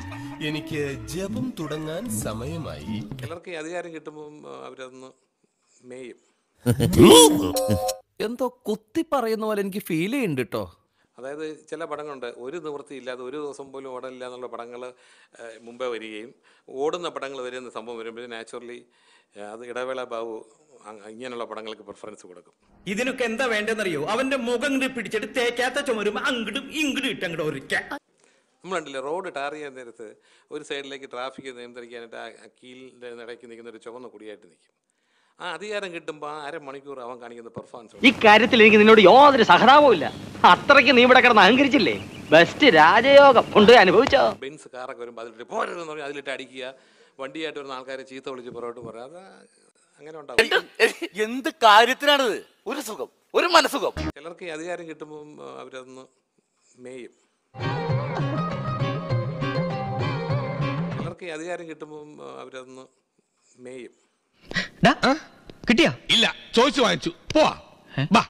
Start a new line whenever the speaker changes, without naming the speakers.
എനിക്ക് ജപം തുടങ്ങാൻ സമയമായി
ചിലർക്ക് ഈ അധികാരം കിട്ടുമ്പം ആ, അവരതൊന്ന് മേയും
എന്തോ കുത്തി പറയുന്ന പോലെ എനിക്ക് ഫീൽ ചെയ്യുന്നുണ്ട് കേട്ടോ
അതായത് ചില പടങ്ങളുണ്ട് ഒരു നിവൃത്തിയില്ലാതെ ഒരു ദിവസം പോലും ഓടലില്ല എന്നുള്ള പടങ്ങൾ മുമ്പേ വരികയും ഓടുന്ന പടങ്ങൾ വരുന്ന സംഭവം വരുമ്പോൾ നാച്ചുറലി അത് ഇടവേള ബാബു അ- ഇങ്ങനെയുള്ള പടങ്ങൾക്ക് പ്രിഫറൻസ് കൊടുക്കും
ഇതിനൊക്കെ എന്താ വേണ്ടെന്നറിയോ അവന്റെ മുഖം ഇങ്ങോട്ട് പിടിച്ചിട്ട് തേക്കാത്ത ചുമരും അങ്ങടും ഇങ്ങടും ഇട്ടങ്ങോട്ട് ഒരിക്കാൻ
നമ്മൾ കണ്ടില്ലേ റോഡ് ടാർ ചെയ്യാൻ നേരത്ത് ഒരു സൈഡിലേക്ക് ട്രാഫിക് നിയന്ത്രിക്കാനായിട്ട് ആ ആ കീലിൻ്റെ ഇടയ്ക്ക് നിൽക്കുന്ന ഒരു ചുവന്ന കുടിയായിട്ട് നിൽക്കും ആ അധികാരം കിട്ടുമ്പോൾ ആ അരമണിക്കൂർ അവൻ കാണിക്കുന്ന പെർഫോമൻസ്
ഇക്കാര്യത്തിൽ എനിക്ക് നിന്നോട് യാതൊരു സഹതാപവും ഇല്ല അത്രയ്ക്ക് നീ ഇവിടെ കിടന്ന് അഹങ്കരിച്ചില്ലേ ബെസ്റ്റ് രാജയോഗം ഉണ്ട് അനുഭവിച്ചോ
ബെൻസ് കാറൊക്കെ വരുമ്പോൾ അതിലിട്ട് പോരരുതെന്ന് പറഞ്ഞാൽ അതിലിട്ട് അടിക്കുക വണ്ടിയായിട്ട് വരുന്ന ആൾക്കാരെ ചീത്ത വിളിച്ച് പുറകോട്ട് പറയാം അത് അങ്ങനെ ഉണ്ടാവും
എന്ത് കാര്യത്തിനാണിത് ഒരു സുഖം ഒരു മനസുഖം
ചിലർക്ക് ഈ അധികാരം കിട്ടുമ്പം ആ, അവരതൊന്ന് മേയും ചിലർക്ക് ഈ അധികാരം കിട്ടുമ്പം ആ, അവരതൊന്ന് മേയും
കിട്ടിയാ
ഇല്ല ചോദിച്ചു വാങ്ങിച്ചു പോവാ ബാ